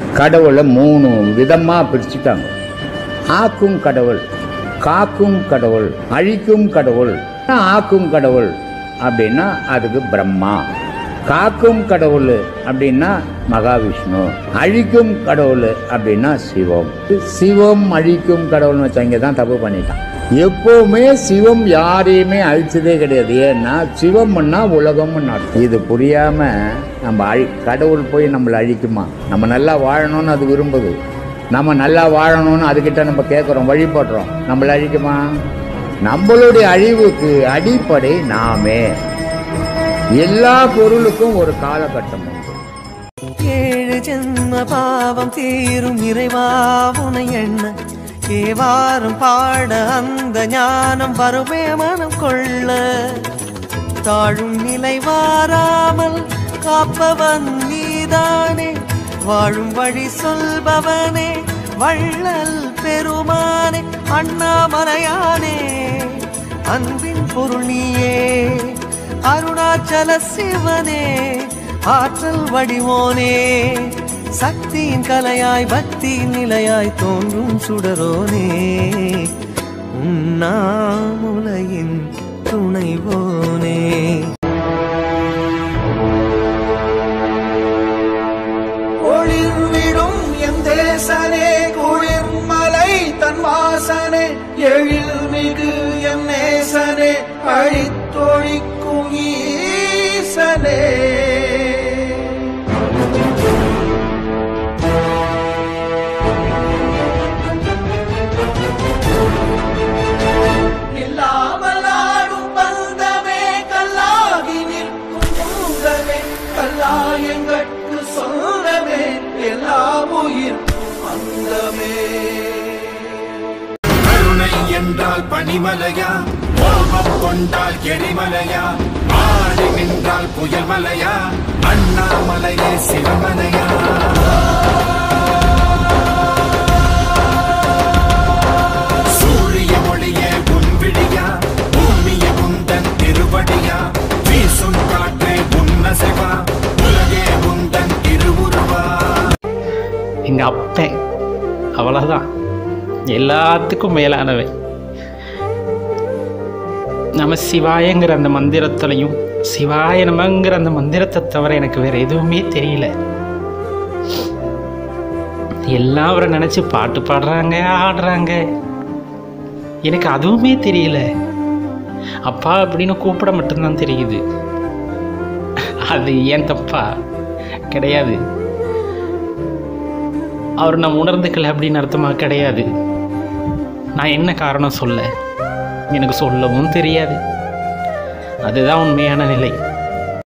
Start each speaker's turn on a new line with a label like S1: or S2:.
S1: கடவுளை மூணு விதமாக பிரிச்சுட்டாங்க ஆக்கும் கடவுள் காக்கும் கடவுள் அழிக்கும் கடவுள் ஆக்கும் கடவுள் அப்படின்னா அதுக்கு பிரம்மா காக்கும் கடவுள் அப்படின்னா மகாவிஷ்ணு அழிக்கும் கடவுள் அப்படின்னா சிவம் சிவம் அழிக்கும் கடவுள்னு வச்சவங்க தான் தப்பு பண்ணிட்டான் எப்பவுமே சிவம் யாரையுமே அழிச்சதே கிடையாது ஏன்னா சிவம்னா உலகம்னு அர்த்தம். இது புரியாம நம்ம அழி கடவுள் போய் நம்மளை அழிக்குமா நம்ம நல்லா வாழணும்னு அது விரும்புது நம்ம நல்லா வாழணும்னு அதுகிட்ட நம்ம கேட்குறோம் வழிபடுறோம் நம்மளை அழிக்குமா நம்மளுடைய அழிவுக்கு அடிப்படை நாமே எல்லா பொருளுக்கும் ஒரு காலகட்டம் உண்டு
S2: ஏழு ஜென்ம பாவம் தீரும் இறைவா உனை எண்ண ஏவாரும் பாட அந்த ஞானம் வருமே மனம் கொள்ள தாழும் நிலை வாராமல் காப்பவன் நீதானே வாழும் வழி சொல்பவனே வள்ளல் பெருமானே அண்ணாமலையானே அன்பின் பொருள் நீயே அருணாச்சல சிவனே ஆற்றல் வடிவோனே சக்தியின் கலையாய் பக்தியின் நிலையாய் தோன்றும் சுடரோனே உண்ணாமுலையின் துணைவோனே
S3: ஒளிர்விடும் எம் தேசனே குளிர்மலை தன் வாசனே எழில் மிகு எம் நேசனே அழித்தொழிக்கும் ஈசனே இல்லாமல் ஆடும் பந்தமே கல்லாகி நிற்கும் பூங்கமே கல்லாயங்கட்கு சொந்தமே எல்லா உயிர்க்கும் அந்தமே
S4: கருணை என்றால் பனிமலையா கோபம் கொண்டால் எரிமலையா ஆடி நின்றால் புயல் மலையா அண்ணாமலையே சிவமலையா சூரிய ஒளியே உன் விழியா பூமிய உந்தன் திருவடியா வீசும் காற்றே உன்னசைவா உலகே உந்தன் திருவுருவா
S5: எங்கள் அப்பன் அவ்வளோதான் எல்லாத்துக்கும் மேலானவன் நம்ம சிவாயங்கிற அந்த மந்திரத்துலையும் சிவாய நமங்கிற அந்த மந்திரத்தை தவிர எனக்கு வேற எதுவுமே தெரியல எல்லாம் அவரை நினச்சி பாட்டு பாடுறாங்க ஆடுறாங்க எனக்கு அதுவுமே தெரியல அப்பா அப்படின்னு கூப்பிட மட்டும்தான் தெரியுது அது ஏன் தப்பா கிடையாது அவர் நான் உணர்ந்துக்கல அப்படின்னு அர்த்தமா கிடையாது நான் என்ன காரணம் சொல்ல எனக்கு சொல்லவும் தெரியாது அதுதான் உண்மையான நிலை